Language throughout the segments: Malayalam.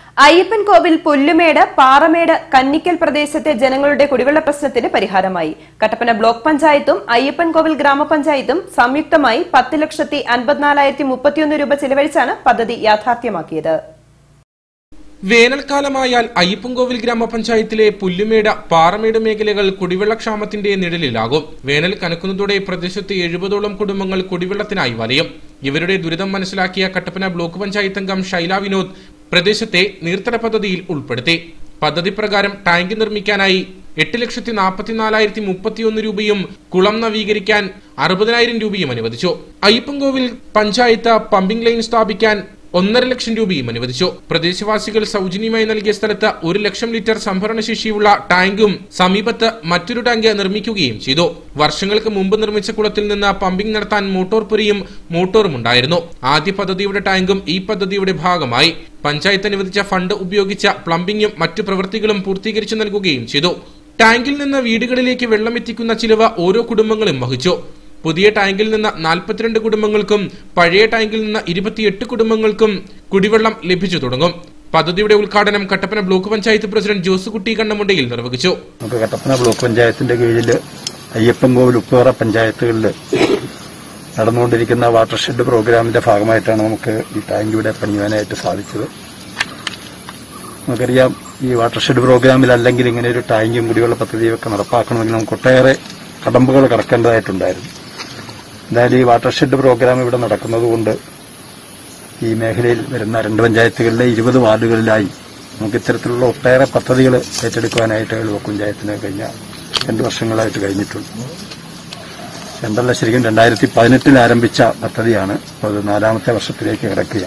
അയ്യപ്പൻ കോവിൽ പുല്ലുമേട് പാറമേട് കന്നിക്കൽ പ്രദേശത്തെ ജനങ്ങളുടെ കുടിവെള്ള പ്രശ്നത്തിന് പരിഹാരമായി കട്ടപ്പന ബ്ലോക്ക് പഞ്ചായത്തും അയ്യപ്പൻ കോവിൽ ഗ്രാമപഞ്ചായത്തും സംയുക്തമായി പത്ത് ലക്ഷത്തി അൻപത്തിനാലായിരത്തി മുപ്പത്തിയൊന്ന് രൂപ ചെലവഴിച്ചാണ് പദ്ധതി യാഥാർത്ഥ്യമാക്കിയത് വേനൽക്കാലമായാൽ അയ്യപ്പൻകോവിൽ ഗ്രാമപഞ്ചായത്തിലെ പുല്ലുമേട് പാറമേട് മേഖലകൾ കുടിവെള്ളക്ഷാമത്തിന്റെ നിഴലിലാകും വേനൽ കനക്കുന്നതോടെ പ്രദേശത്തെ എഴുപതോളം കുടുംബങ്ങൾ കുടിവെള്ളത്തിനായി വലയും ഇവരുടെ ദുരിതം മനസ്സിലാക്കിയ കട്ടപ്പന ബ്ലോക്ക് പഞ്ചായത്ത് അംഗം ശൈല വിനോദ് പ്രദേശത്തെ നീർത്തട പദ്ധതിയിൽ ഉൾപ്പെടുത്തി പദ്ധതി പ്രകാരം ടാങ്ക് നിർമ്മിക്കാനായി എട്ട് ലക്ഷത്തി നാൽപ്പത്തിനാലായിരത്തി മുപ്പത്തിയൊന്ന് രൂപയും കുളം നവീകരിക്കാൻ അറുപതിനായിരം രൂപയും അനുവദിച്ചു അയ്യപ്പൻകോവിൽ പഞ്ചായത്ത് പമ്പിംഗ് ലൈൻ സ്ഥാപിക്കാൻ ഒന്നര ലക്ഷം രൂപയും അനുവദിച്ചു പ്രദേശവാസികൾ സൗജന്യമായി നൽകിയ സ്ഥലത്ത് ഒരു ലക്ഷം ലിറ്റർ സംഭരണ ശേഷിയുള്ള ടാങ്കും സമീപത്ത് മറ്റൊരു ടാങ്ക് നിർമ്മിക്കുകയും ചെയ്തു വർഷങ്ങൾക്ക് മുമ്പ് നിർമ്മിച്ച കുളത്തിൽ നിന്ന് പമ്പിംഗ് നടത്താൻ മോട്ടോർ പുരയും മോട്ടോറും ഉണ്ടായിരുന്നു ആദ്യ പദ്ധതിയുടെ ടാങ്കും ഈ പദ്ധതിയുടെ ഭാഗമായി പഞ്ചായത്ത് അനുവദിച്ച ഫണ്ട് ഉപയോഗിച്ച പ്ലംബിംഗും മറ്റു പ്രവൃത്തികളും പൂർത്തീകരിച്ചു നൽകുകയും ചെയ്തു ടാങ്കിൽ നിന്ന് വീടുകളിലേക്ക് വെള്ളം എത്തിക്കുന്ന ചിലവ് ഓരോ കുടുംബങ്ങളും വഹിച്ചു പുതിയ ടാങ്കിൽ നിന്ന് നാൽപ്പത്തിരണ്ട് കുടുംബങ്ങൾക്കും പഴയ ടാങ്കിൽ നിന്ന് ഇരുപത്തിയെട്ട് കുടുംബങ്ങൾക്കും കുടിവെള്ളം ലഭിച്ചു തുടങ്ങും പദ്ധതിയുടെ ഉദ്ഘാടനം കട്ടപ്പന ബ്ലോക്ക് പഞ്ചായത്ത് പ്രസിഡന്റ് ജോസുകുട്ടി കണ്ണമുണ്ടയിൽ നിർവഹിച്ചു നമുക്ക് കട്ടപ്പന ബ്ലോക്ക് പഞ്ചായത്തിന്റെ കീഴിൽ അയ്യപ്പൻകോവിൽ ഉപ്പുതറ പഞ്ചായത്തുകളിൽ നടന്നുകൊണ്ടിരിക്കുന്ന വാട്ടർ ഷെഡ് പ്രോഗ്രാമിന്റെ ഭാഗമായിട്ടാണ് നമുക്ക് ഈ ടാങ്ക് ഇവിടെ പണിയുവാനായിട്ട് സാധിച്ചത് നമുക്കറിയാം ഈ വാട്ടർ ഷെഡ് പ്രോഗ്രാമിൽ അല്ലെങ്കിൽ ഇങ്ങനെ ഒരു ടാങ്കും കുടിവെള്ള പദ്ധതിയൊക്കെ നടപ്പാക്കണമെങ്കിൽ നമുക്ക് ഒട്ടേറെ കടമ്പകൾ കടക്കേണ്ടതായിട്ടുണ്ടായിരുന്നു എന്തായാലും ഈ വാട്ടർ ഷെഡ് പ്രോഗ്രാം ഇവിടെ നടക്കുന്നതുകൊണ്ട് ഈ മേഖലയിൽ വരുന്ന രണ്ട് പഞ്ചായത്തുകളിലെ ഇരുപത് വാർഡുകളിലായി നമുക്ക് ഇത്തരത്തിലുള്ള ഒട്ടേറെ പദ്ധതികൾ ഏറ്റെടുക്കുവാനായിട്ട് ബ്ലോക്ക് പഞ്ചായത്തിന് കഴിഞ്ഞ രണ്ട് വർഷങ്ങളായിട്ട് കഴിഞ്ഞിട്ടുണ്ട് രണ്ടല്ല ശരിക്കും രണ്ടായിരത്തി പതിനെട്ടിൽ ആരംഭിച്ച പദ്ധതിയാണ് അപ്പോൾ അത് നാലാമത്തെ വർഷത്തിലേക്ക് കിടക്കുക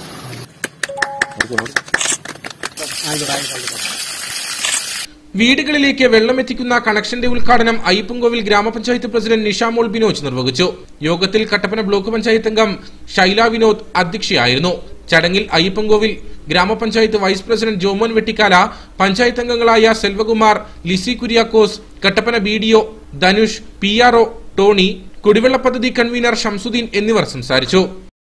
വീടുകളിലേക്ക് വെള്ളം എത്തിക്കുന്ന കണക്ഷന്റെ ഉദ്ഘാടനം അയ്യപ്പൻകോവിൽ ഗ്രാമപഞ്ചായത്ത് പ്രസിഡന്റ് നിഷാമോൾ ബിനോജ് നിർവഹിച്ചു യോഗത്തിൽ കട്ടപ്പന ബ്ലോക്ക് പഞ്ചായത്ത് അംഗം ശൈല വിനോദ് അധ്യക്ഷയായിരുന്നു ചടങ്ങിൽ അയ്യപ്പൻകോവിൽ ഗ്രാമപഞ്ചായത്ത് വൈസ് പ്രസിഡന്റ് ജോമോൻ വെട്ടിക്കാല പഞ്ചായത്ത് അംഗങ്ങളായ Selvakumar Lissy Kuriakose Kattappana B Dhanush P Tony കുടിവെള്ള പദ്ധതി കൺവീനർ ഷംസുദ്ദീൻ എന്നിവർ സംസാരിച്ചു